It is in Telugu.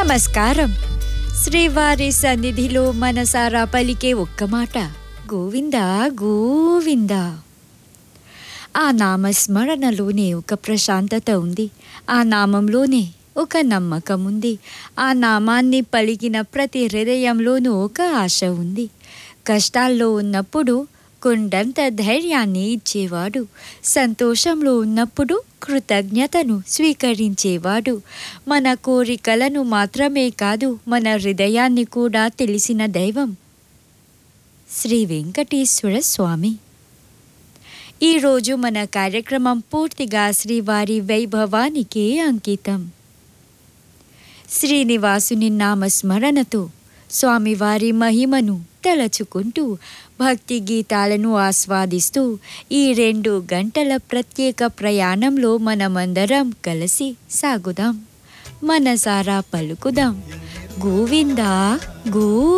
నమస్కారం శ్రీవారి సన్నిధిలో మనసారా పలికే ఒక్క మాట గోవిందా గోవిందా ఆ నామస్మరణలోనే ఒక ప్రశాంతత ఉంది ఆ నామంలోనే ఒక నమ్మకం ఉంది ఆ నామాన్ని పలికిన ప్రతి హృదయంలోనూ ఒక ఆశ ఉంది కష్టాల్లో ఉన్నప్పుడు కొండంత ధైర్యాన్ని ఇచ్చేవాడు సంతోషంలో ఉన్నప్పుడు కృతజ్ఞతను స్వీకరించేవాడు మన కోరికలను మాత్రమే కాదు మన హృదయాన్ని కూడా తెలిసిన దైవం శ్రీ వెంకటేశ్వర స్వామి ఈరోజు మన కార్యక్రమం పూర్తిగా శ్రీవారి వైభవానికే అంకితం శ్రీనివాసుని నామస్మరణతో స్వామివారి మహిమను తలచుకుంటూ భక్తి గీతాలను ఆస్వాదిస్తూ ఈ రెండు గంటల ప్రత్యేక ప్రయాణంలో మనమందరం కలిసి సాగుదాం మనసారా పలుకుదాం గోవిందా గో